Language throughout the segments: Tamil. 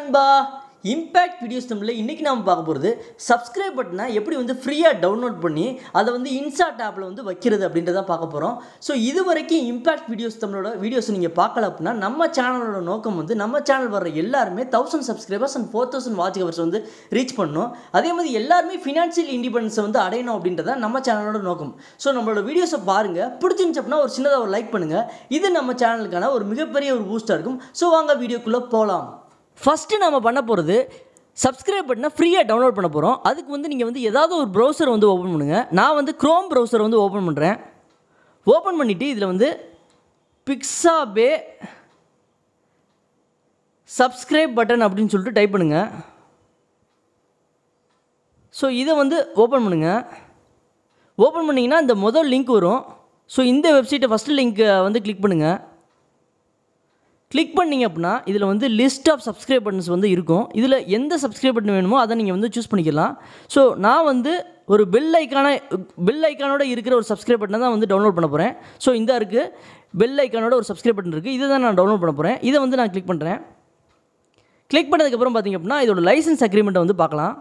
நண்பா இம்பேக்ட் வீடியோஸ் தமிழில் இன்றைக்கி நாம் பார்க்க போகிறது சப்ஸ்கிரைப் பட்டனை எப்படி வந்து ஃப்ரீயாக டவுன்லோட் பண்ணி அதை வந்து இன்ஸ்டாட் ஆப்பில் வந்து வைக்கிறது அப்படின்றத பார்க்க போகிறோம் ஸோ இது வரைக்கும் இம்பேக்ட் வீடியோஸ் தமிழோட வீடியோஸ் நீங்கள் பார்க்கல அப்படின்னா நம்ம சேனலோட நோக்கம் வந்து நம்ம சேனல் வர எல்லாருமே thousand subscribers and four thousand watch hours வந்து ரீச் பண்ணணும் அதே மாதிரி எல்லாருமே ஃபினான்ஷியல் இண்டிபெண்டன்ஸை வந்து அடையணும் அப்படின்றத நம்ம சேனலோட நோக்கம் ஸோ நம்மளோட வீடியோஸை பாருங்கள் பிடிச்சிருந்துச்சு அப்படின்னா ஒரு சின்னதாக ஒரு லைக் பண்ணுங்கள் இது நம்ம சேனலுக்கான ஒரு மிகப்பெரிய ஒரு பூஸ்டாக இருக்கும் ஸோ வாங்க வீடியோக்குள்ளே போகலாம் ஃபஸ்ட்டு நம்ம பண்ண போகிறது சப்ஸ்கிரைப் பட்டனை ஃப்ரீயாக டவுன்லோட் பண்ண போகிறோம் அதுக்கு வந்து நீங்கள் வந்து ஏதாவது ஒரு ப்ரௌசர் வந்து ஓப்பன் பண்ணுங்கள் நான் வந்து க்ரோம் ப்ரௌசர் வந்து ஓப்பன் பண்ணுறேன் ஓப்பன் பண்ணிவிட்டு இதில் வந்து பிக்ஸாபே சப்ஸ்கிரைப் பட்டன் அப்படின்னு சொல்லிட்டு டைப் பண்ணுங்கள் ஸோ இதை வந்து ஓப்பன் பண்ணுங்கள் ஓப்பன் பண்ணிங்கன்னா இந்த முதல் லிங்க் வரும் ஸோ இந்த வெப்சைட்டை ஃபஸ்ட்டு லிங்க்கை வந்து கிளிக் பண்ணுங்கள் கிளிக் பண்ணிங்க அப்படின்னா இதில் வந்து லிஸ்ட் ஆஃப் சப்ஸ்கிரைப் பட்டன்ஸ் வந்து இருக்கும் இதில் எந்த சப்ஸ்கிரைப் பட்டன் வேணுமோ அதை நீங்கள் வந்து சூஸ் பண்ணிக்கலாம் ஸோ நான் வந்து ஒரு பெல் ஐக்கான பெல் ஐக்கானோட இருக்கிற ஒரு சப்ஸ்கிரைப் பட்டனை தான் வந்து டவுன்லோட் பண்ண போகிறேன் ஸோ இந்த இருக்குது பெல் ஐக்கானோட ஒரு சப்ஸ்கிரைப் பட்டன் இருக்குது இதை தான் நான் டவுன்லோட் பண்ண போகிறேன் இதை வந்து நான் கிளிக் பண்ணுறேன் கிளிக் பண்ணதுக்கப்புறம் பார்த்தீங்க அப்படின்னா இதோட லைசன்ஸ் அக்ரிமெண்ட்டை வந்து பார்க்கலாம்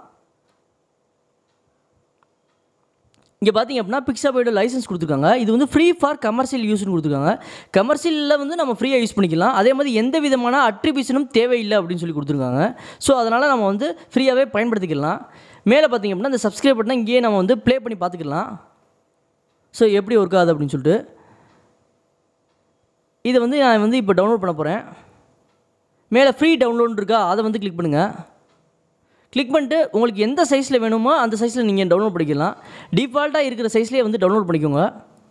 இங்கே பார்த்தீங்க அப்படின்னா பிக்ஸாபோட லைசன்ஸ் கொடுத்துருக்காங்க இது வந்து ஃப்ரீ ஃபார் கமர்ஷியல் யூஸ்னு கொடுத்துருக்காங்க கமர்ஷியலில் வந்து நம்ம ஃப்ரீயாக யூஸ் பண்ணிக்கலாம் அதே மாதிரி எந்த விதமான அட்ரிபியூஷனும் தேவையில்லை அப்படின்னு சொல்லி கொடுத்துருக்காங்க ஸோ அதனால் நம்ம வந்து ஃப்ரீயாகவே பயன்படுத்திக்கலாம் மேலே பார்த்தீங்க அப்படின்னா இந்த சப்ஸ்கிரைப் பட்டனை இங்கேயே நம்ம வந்து ப்ளே பண்ணி பார்த்துக்கலாம் ஸோ எப்படி ஒர்க் ஆகுது அப்படின்னு சொல்லிட்டு இதை வந்து நான் வந்து இப்போ டவுன்லோட் பண்ண போகிறேன் மேலே ஃப்ரீ டவுன்லோட் இருக்கா அதை வந்து கிளிக் பண்ணுங்கள் கிளிக் பண்ணிட்டு உங்களுக்கு எந்த சைஸில் வேணுமோ அந்த சைஸில் நீங்கள் டவுன்லோட் பண்ணிக்கலாம் டிஃபால்ட்டாக இருக்கிற சைஸ்லேயே வந்து டவுன்லோட் பண்ணிக்கோங்க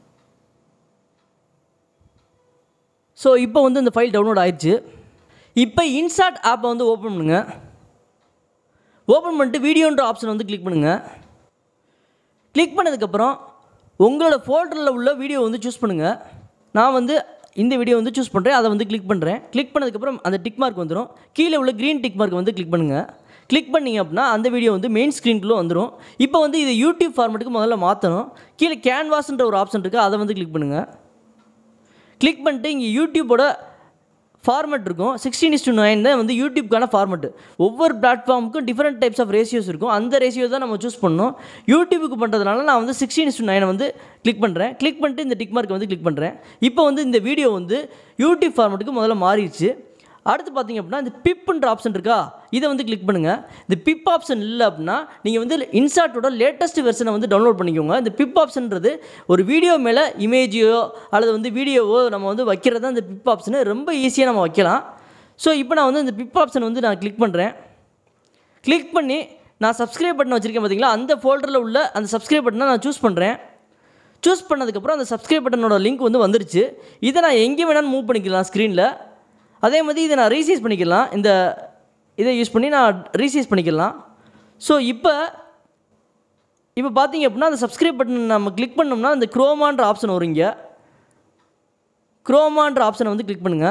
ஸோ இப்போ வந்து இந்த ஃபைல் டவுன்லோட் ஆயிடுச்சு இப்போ இன்சாட் ஆப்பை வந்து ஓப்பன் பண்ணுங்கள் ஓப்பன் பண்ணிட்டு வீடியோன்ற ஆப்ஷன் வந்து கிளிக் பண்ணுங்கள் கிளிக் பண்ணதுக்கப்புறம் உங்களோட ஃபோல்டரில் உள்ள வீடியோ வந்து சூஸ் பண்ணுங்கள் நான் வந்து இந்த வீடியோ வந்து சூஸ் பண்ணுறேன் அதை வந்து கிளிக் பண்ணுறேன் கிளிக் பண்ணதுக்கப்புறம் அந்த டிக் மார்க் வந்துடும் கீழே உள்ள க்ரீன் டிக் மார்க் வந்து கிளிக் பண்ணுங்கள் கிளிக் பண்ணிங்க அப்படின்னா அந்த வீடியோ வந்து மெயின் ஸ்க்ரீனுக்குள்ளே வந்துடும் இப்போ வந்து இதை யூடியூப் ஃபார்மெட்டுக்கு முதல்ல மாற்றணும் கீழே கேன்வாஸ்ன்ற ஒரு ஆப்ஷன் இருக்குது அதை வந்து கிளிக் பண்ணுங்கள் கிளிக் பண்ணிட்டு இங்கே யூடியூப்போட ஃபார்மெட் இருக்கும் சிக்ஸ்டீன் இஸ் டு நைன் தான் வந்து யூடியூப்க்கான ஃபார்மெட்டு ஒவ்வொரு பிளாட்ஃபார்முக்கும் டிஃப்ரெண்ட் டைப்ஸ் ஆஃப் ரேஷியோஸ் இருக்கும் அந்த ரேஷியோ தான் நம்ம சூஸ் பண்ணணும் யூடியூபுக்கு பண்ணுறதுனால நான் வந்து சிக்ஸ்டீன் இஸ் டு நைனை வந்து கிளிக் பண்ணுறேன் கிளிக் பண்ணிட்டு இந்த டிக் மார்க்கை வந்து கிளிக் பண்ணுறேன் இப்போ வந்து இந்த வீடியோ வந்து யூடியூப் ஃபார்மெட்டுக்கு முதல்ல மாறிடுச்சு அடுத்து பார்த்தீங்க அப்படின்னா இந்த பிப்புன்ற ஆப்ஷன் இருக்கா இதை வந்து கிளிக் பண்ணுங்கள் இந்த பிப் ஆப்ஷன் இல்லை அப்படின்னா நீங்கள் வந்து இன்சாட்டோட லேட்டஸ்ட் வெர்ஷனை வந்து டவுன்லோட் பண்ணிக்கோங்க இந்த பிப் ஆப்ஷன்றது ஒரு வீடியோ மேலே இமேஜையோ அல்லது வந்து வீடியோவோ நம்ம வந்து வைக்கிறது தான் இந்த பிப் ஆப்ஷனு ரொம்ப ஈஸியாக நம்ம வைக்கலாம் ஸோ இப்போ நான் வந்து இந்த பிப் ஆப்ஷன் வந்து நான் கிளிக் பண்ணுறேன் கிளிக் பண்ணி நான் சப்ஸ்கிரைப் பட்டன் வச்சுருக்கேன் பார்த்தீங்களா அந்த ஃபோல்டரில் உள்ள அந்த சப்ஸ்கிரைப் பட்டனை நான் சூஸ் பண்ணுறேன் சூஸ் பண்ணதுக்கப்புறம் அந்த சப்ஸ்கிரைப் பட்டனோட லிங்க் வந்து வந்துருச்சு இதை நான் எங்கே வேணாலும் மூவ் பண்ணிக்கலாம் ஸ்க்ரீனில் அதே மாதிரி இதை நான் ரீசைஸ் பண்ணிக்கலாம் இந்த இதை யூஸ் பண்ணி நான் ரீசைஸ் பண்ணிக்கலாம் ஸோ இப்போ இப்போ பார்த்தீங்க அப்படின்னா அந்த சப்ஸ்கிரைப் பட்டன் நம்ம கிளிக் பண்ணோம்னா அந்த க்ரோமான்ற ஆப்ஷன் வரும் இங்கே க்ரோமான்ற ஆப்ஷனை வந்து கிளிக் பண்ணுங்கள்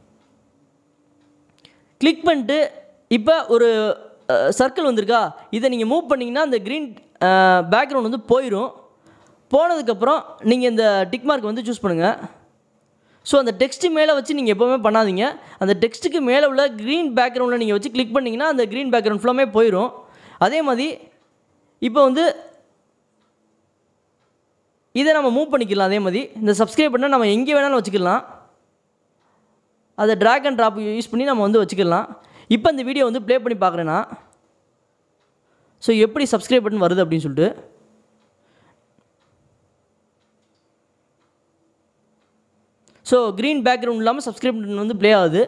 கிளிக் பண்ணிட்டு இப்போ ஒரு சர்க்கிள் வந்திருக்கா இதை நீங்கள் மூவ் பண்ணிங்கன்னா அந்த க்ரீன் பேக்ரவுண்ட் வந்து போயிடும் போனதுக்கப்புறம் நீங்கள் இந்த டிக் மார்க் வந்து சூஸ் பண்ணுங்கள் ஸோ அந்த டெக்ஸ்ட்டு மேலே வச்சு நீங்கள் எப்போவுமே பண்ணாதீங்க அந்த டெக்ஸ்ட்டுக்கு மேலே உள்ள க்ரீன் பேக்ரவுண்டில் நீங்கள் வச்சு கிளிக் பண்ணிங்கன்னா அந்த க்ரீன் பேக்ரவுண்ட் ஃபுல்லாமே போயிடும் அதே மாதிரி இப்போ வந்து இதை நம்ம மூவ் பண்ணிக்கலாம் அதே மாதிரி இந்த சப்ஸ்கிரைப் பண்ணால் நம்ம எங்கே வேணாலும் வச்சுக்கலாம் அதை ட்ராக் அண்ட் ட்ராப் யூஸ் பண்ணி நம்ம வந்து வச்சுக்கலாம் இப்போ இந்த வீடியோ வந்து ப்ளே பண்ணி பார்க்குறேன்னா ஸோ எப்படி சப்ஸ்கிரைப் பட்டன் வருது அப்படின்னு சொல்லிட்டு ஸோ க்ரீன் பேக்ரவுண்ட் இல்லாமல் சப்ஸ்கிரைப் பட்டன் வந்து ப்ளே ஆகுது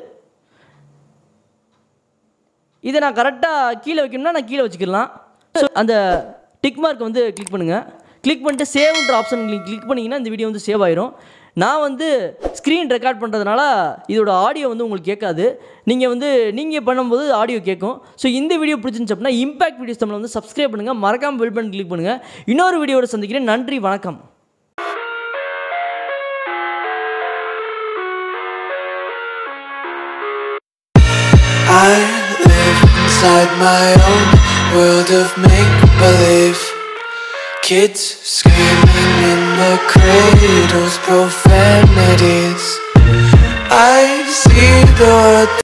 இதை நான் கரெக்டாக கீழே வைக்கணும்னா நான் கீழே வச்சுக்கலாம் ஸோ அந்த டிக் மார்க் வந்து கிளிக் பண்ணுங்கள் கிளிக் பண்ணிட்டு சேவ்ன்ற ஆப்ஷன் கிளிக் பண்ணிங்கன்னா இந்த வீடியோ வந்து சேவ் ஆயிரும் நான் வந்து ஸ்க்ரீன் ரெக்கார்ட் பண்ணுறதுனால இதோட ஆடியோ வந்து உங்களுக்கு கேட்காது நீங்கள் வந்து நீங்கள் பண்ணும்போது ஆடியோ கேட்கும் ஸோ இந்த வீடியோ பிடிச்சிருந்துச்சு அப்படின்னா இம்பாக்ட் வீடியோஸ் தமிழ் வந்து சப்ஸ்கிரைப் பண்ணுங்கள் மறக்காமல் பெல் பட்டன் கிளிக் பண்ணுங்கள் இன்னொரு வீடியோட சந்திக்கிறேன் நன்றி வணக்கம் I live inside my own world of make believe. Kids screaming in the cradles, profanities. I see the world